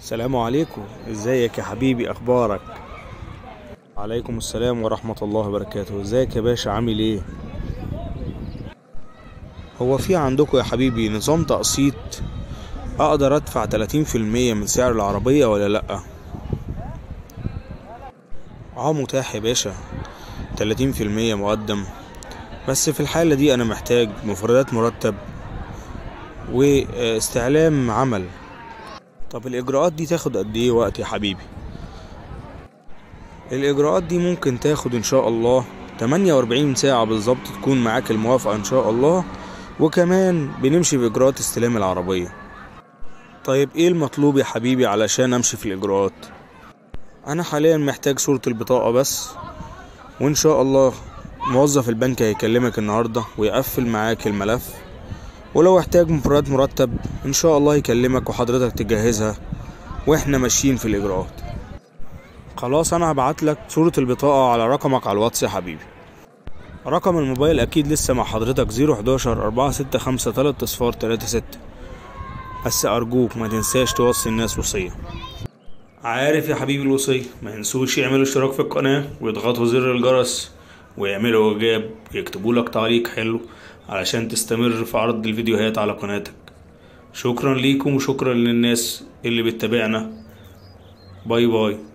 السلام عليكم ازيك يا حبيبي اخبارك عليكم السلام ورحمة الله وبركاته ازيك يا باشا عامل ايه هو في عندكم يا حبيبي نظام تقسيط اقدر ادفع 30% من سعر العربية ولا لأ اه متاح يا باشا 30% مقدم بس في الحالة دي انا محتاج مفردات مرتب واستعلام عمل طب الإجراءات دي تاخد قد إيه وقت يا حبيبي؟ الإجراءات دي ممكن تاخد إن شاء الله 48 ساعة بالظبط تكون معاك الموافقة إن شاء الله وكمان بنمشي في إجراءات استلام العربية طيب إيه المطلوب يا حبيبي علشان أمشي في الإجراءات؟ أنا حاليا محتاج صورة البطاقة بس وإن شاء الله موظف البنك هيكلمك النهاردة ويقفل معاك الملف ولو احتاج مفردات مرتب ان شاء الله يكلمك وحضرتك تجهزها واحنا ماشيين في الاجراءات خلاص انا هبعت لك صورة البطاقة على رقمك على الواتس يا حبيبي رقم الموبايل اكيد لسه مع حضرتك زيرو حداشر اربعة ستة خمسة تلات اصفار تلاتة ستة بس ارجوك ما تنساش توصي الناس وصية عارف يا حبيبي الوصية ما ينسوش يعملوا اشتراك في القناة ويضغطوا زر الجرس ويعملوا اعجاب ويكتبوا لك تعليق حلو علشان تستمر في عرض الفيديوهات على قناتك شكرا ليكم وشكرا للناس اللي بتتابعنا باي باي